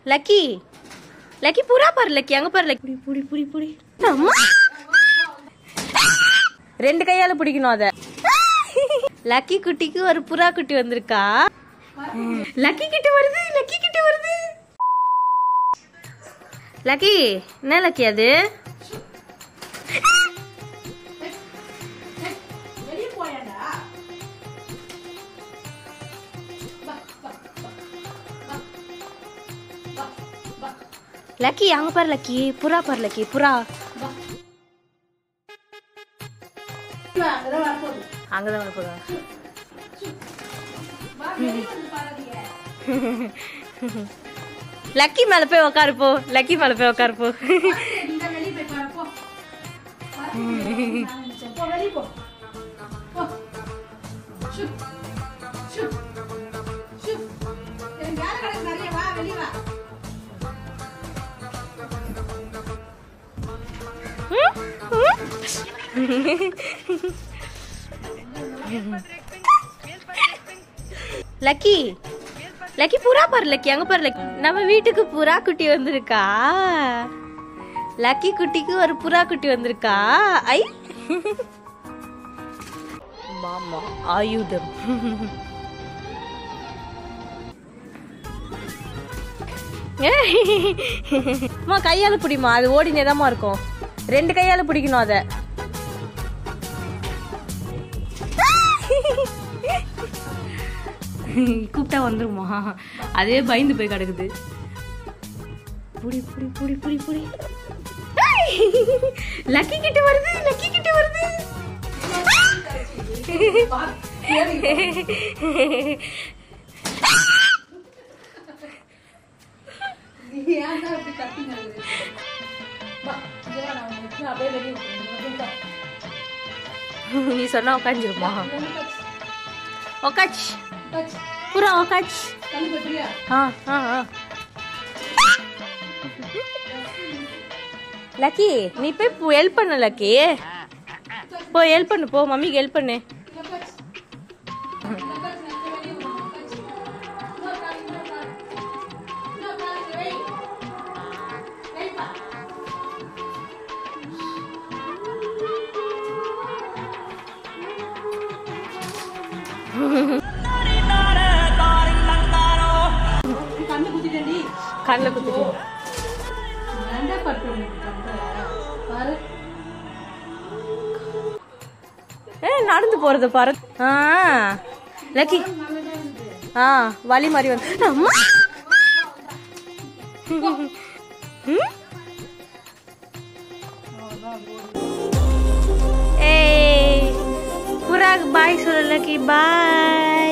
Lucky lucky புறா பாரு lucky அங்க பாரு லக்கி புடி புடி புடி அம்மா ரெண்டு கையால பிடிக்கணும் அத லக்கி குட்டிக்கு ஒரு புறா குட்டி வந்திருக்கா லக்கி கிட்ட வருது லக்கி கிட்ட வருது லக்கி என்ன லக்கி அது லக்கி அங்க பாரு லக்கி புறா பாரு லக்கி புறா அங்கதான் வரப்போதா லக்கி மேல போய் உக்காரு போ லக்கி மேல போய் உக்காரு போ லக்கி லக்கி புறா பாரு லக்கி அங்க பாரு லக்கி நம்ம வீட்டுக்கு புறா குட்டி வந்திருக்கா லக்கி குட்டிக்கு ஒரு புறா குட்டி வந்திருக்கா ஐ மாமா ஆயுதம் அம்மா கையால பிடிமா அது ஓடினேதாம்மா இருக்கும் ரெண்டு கையால பிடிக்கணும் அத கூப்பிட்டா வந்துருமா அதே பயந்து போய் கிடக்குது புடி புடி புடி புடி புடி லக்கி கிட்ட வருது லக்கி கிட்ட வருது நீ சொன்னா உக்காஞ்சிருமா உக்காச் புறா உக்காச் ஆ ஆ ஆ லக்கி நீ போய் ஹெல்ப் பண்ணு லக்கி போ ஹெல்ப் பண்ணு போ மம்மிக்கு ஹெல்ப் பண்ணு கண்ணில் குத்திட்டு ஏ நடந்து போறது பாரு ஆ லக்கி ஆ வலி மாதிரி வந்து அம்மா ம்? ஏய் புறாக்கு பாய் சொல்லு லக்கி பாய்